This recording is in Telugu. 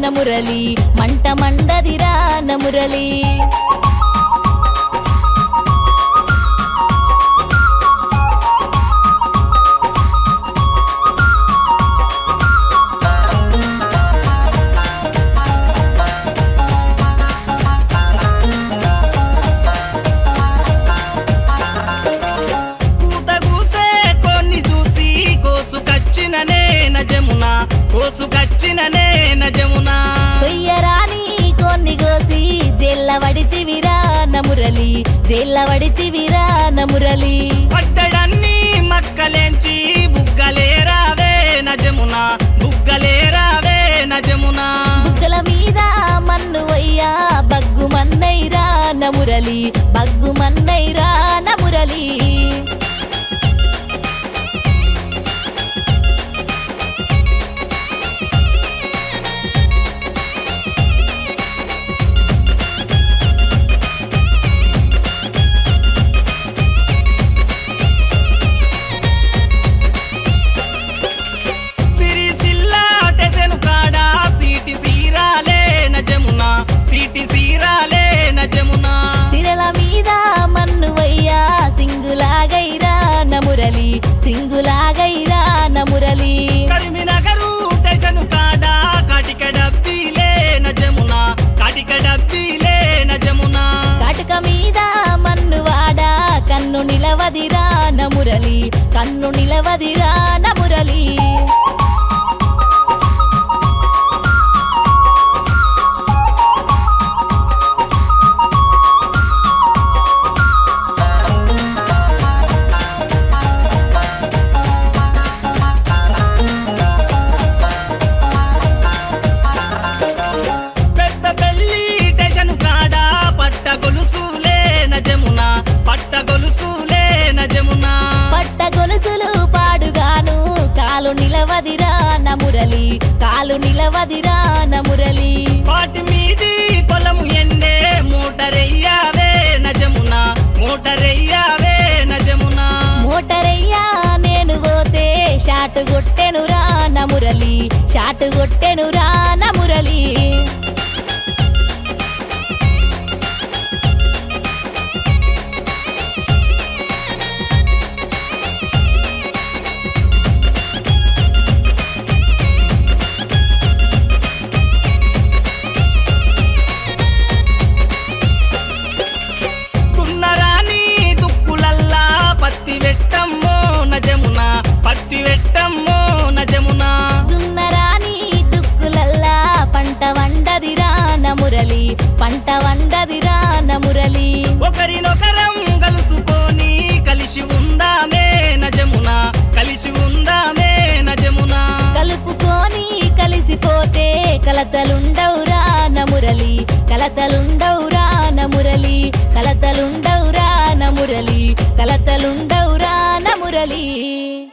నమురలి మంట మండదిరా నమురలి కూత కూసే కొన్ని చూసి కోసుకచ్చిన నేన జమున కోసుకచ్చిన నేన జమున కొయ్యరాని కొన్ని కోసి జెల్లవడితివిరా నమురలి జెల్లవడితివిరా నమురలి పట్టడన్ని మక్కలేంచి బుగ్గలేరావే నజమున బుగ్గలేరావే నజమున బుగ్గల మీద మన్ను వయ్యా బగ్గు మన్నైరా నమురలి బగ్గు మన్నైరా నమురలి సిరి సిల్లా టెసెను కాడా సీటి సీరాలే నజమున సీటి సీరాలే నజమున సిరల మీద మన్ను వయ్యా సింగులాగైరా నమురలి సింగులాగైరా నమురలి కరిమినగరు టెసెను కాడా కాటిక డబ్బీలే నజమున కాటిక డబ్బీలే నజమున కాటుక మీద మన్ను వాడా కన్ను నిలవదిరా నమురలి కన్ను నిలవదిరా నమురలి పెద్ద పెళ్లి టెసెను కాడా పట్ట గొలుసులే నజమున పట్ట గొలుసులే నజమున పట్ట గొలుసులు పాడుగాను కాలు నిలవదిరా నమురలి కాలు నిలవదిరా నమురలి వాటి మీది పొలము ఎండే మోటరెయ్యావే నజమున మోటరెయ్యావే నజమున మోటరయ్యా నేను పోతే షాటు కొట్టెనురా నమురలి షాటు కొట్టెనురా నమురలి దున్నరాని దుక్కులల్లా పత్తి వెట్టమ్మో నజమున పత్తి వెట్టమ్మో నజమున దున్నరాని దుక్కులల్లా పంట వండదిరా నమురలి పంట వండదిరా నమురలి ఒకరినొకరం కలుసుకొని కలిసి ఉందామే నజమున కలిసి ఉందామే నజమున కలుపుకొని కలిసిపోతే కలతలుండవురా నమురలి కలతలుండవురా నమురలి కలతలుండవురా నమురలి కలతలుండవురా నమురలి